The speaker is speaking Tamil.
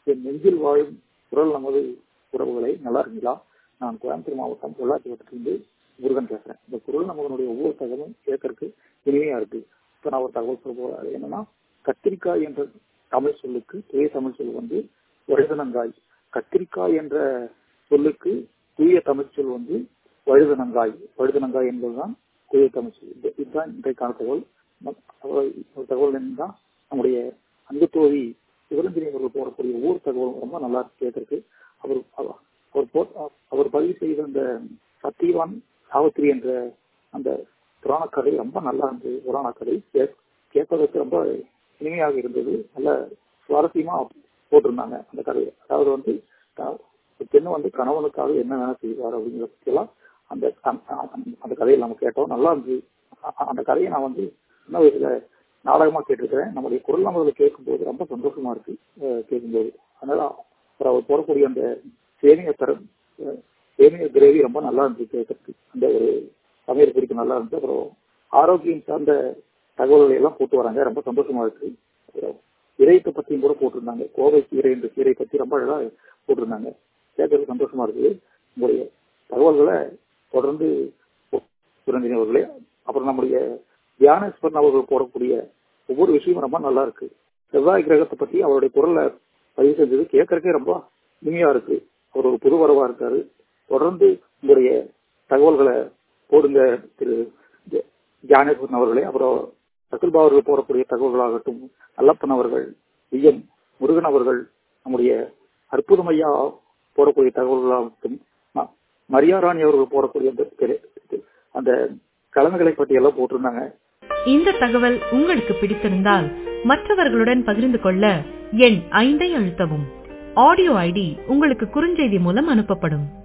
என் நெஞ்சில் வாழும் குரல் நமது உறவுகளை நல்லா இருக்கீங்களா நான் கோயம்புத்தூர் மாவட்டம் பொள்ளாச்சி வட்டத்திலிருந்து முருகன் பேசுறேன் இந்த குரல் நமதனுடைய ஒவ்வொரு தகவலும் கேட்கறதுக்கு இனிமையா இருக்கு இப்ப நான் ஒரு தகவல் சொல்ல போறேன் அது என்னன்னா கத்திரிக்காய் என்ற தமிழ் சொல்லுக்கு தூய தமிழ் சொல் வந்து வழுதனங்காய் கத்திரிக்காய் என்ற சொல்லுக்கு தூய தமிழ் சொல் வந்து வழுதனங்காய் வழுதனங்காய் என்பதுதான் தூய தமிழ் சொல் இது- இதுதான் இன்றைக்கான தகவல் ம- தகவல் ஒரு தகவல் என்னன்னா நம்முடைய அன்பு தோழி சிவரஞ்சனி அவர்கள் போடக்கூடிய ஒவ்வொரு தகவலும் ரொம்ப நல்லா இருக்கு கேட்கறதுக்கு அவர் அவ- அவர் போ- அவர் பதிவு செய்த அந்த சத்தியவான் சாவித்திரி என்ற அந்த புராண கதை ரொம்ப நல்லா இருந்தது புராண கதை கே- கேட்பதற்கு ரொம்ப இனிமையாக இருந்தது நல்ல சுவாரஸ்யமா போட்டிருந்தாங்க அந்த கதையை அதாவது வந்து த- ஒரு பெண்ணு வந்து கணவனுக்காக என்னென்ன செய்வார் அப்படிங்கிறத பற்றியெல்லாம் அந்த அந்த- அந்த- அந்த கதையை நம்ம கேட்டோம் நல்லா இருந்தது அ- அந்த கதையை நான் வந்து சின்ன வயசுல நாடகமா கேட்டிருக்கிறேன் நம்முடைய குரல் நம்மளை கேட்கும்போது ரொம்ப சந்தோஷமா இருக்கு அஹ் கேட்கும்போது அதனால அப்புறம் அவர் போடக்கூடிய அந்த சேமிய தரம் அஹ் சேமிய கிரேவி ரொம்ப நல்லா இருந்துச்சு கேட்கறதுக்கு அந்த ஒரு சமையல் குறிப்பு நல்லா இருந்துச்சு அப்புறம் ஆரோக்கியம் சார்ந்த தகவல்களை எல்லாம் போட்டு வராங்க ரொம்ப சந்தோஷமா இருக்கு அப்புறம் இறையத்தை பத்தியும் கூட போட்டிருந்தாங்க கோவை கீரை என்ற கீரை பத்தி ரொம்ப அழகா போட்டிருந்தாங்க கேட்கறது சந்தோஷமா இருக்குது உங்களுடைய தகவல்களை தொடர்ந்து சுரஞ்சினி அவர்களே அப்புறம் நம்முடைய தியானேஸ்வரன் அவர்கள் போடக்கூடிய ஒவ்வொரு விஷயமும் ரொம்ப நல்லா இருக்கு செவ்வாய் கிரகத்தை பத்தி அவருடைய குரலை பதிவு செஞ்சது கேட்கறதுக்கே ரொம்ப இனிமையா இருக்கு அவர் ஒரு புது வரவா இருக்காரு தொடர்ந்து உங்களுடைய தகவல்களை போடுங்க திரு ஜ- தியானேஸ்வரன் அவர்களே அப்புறம் அகில்பா அவர்கள் போடக்கூடிய தகவல்களாகட்டும் அல்லப்பன் அவர்கள் விஎம் முருகன் அவர்கள் நம்முடைய அற்புதமையா போடக்கூடிய தகவல்களாகட்டும் ம- மரியாராணி அவர்கள் போடக்கூடிய அந்த திரு- அந்த கிழமைகளை பற்றி எல்லாம் போட்டிருந்தாங்க இந்த தகவல் உங்களுக்கு பிடித்திருந்தால் மற்றவர்களுடன் பகிர்ந்து கொள்ள எண் ஐந்தை அழுத்தவும் ஆடியோ ஐடி உங்களுக்கு குறுஞ்செய்தி மூலம் அனுப்பப்படும்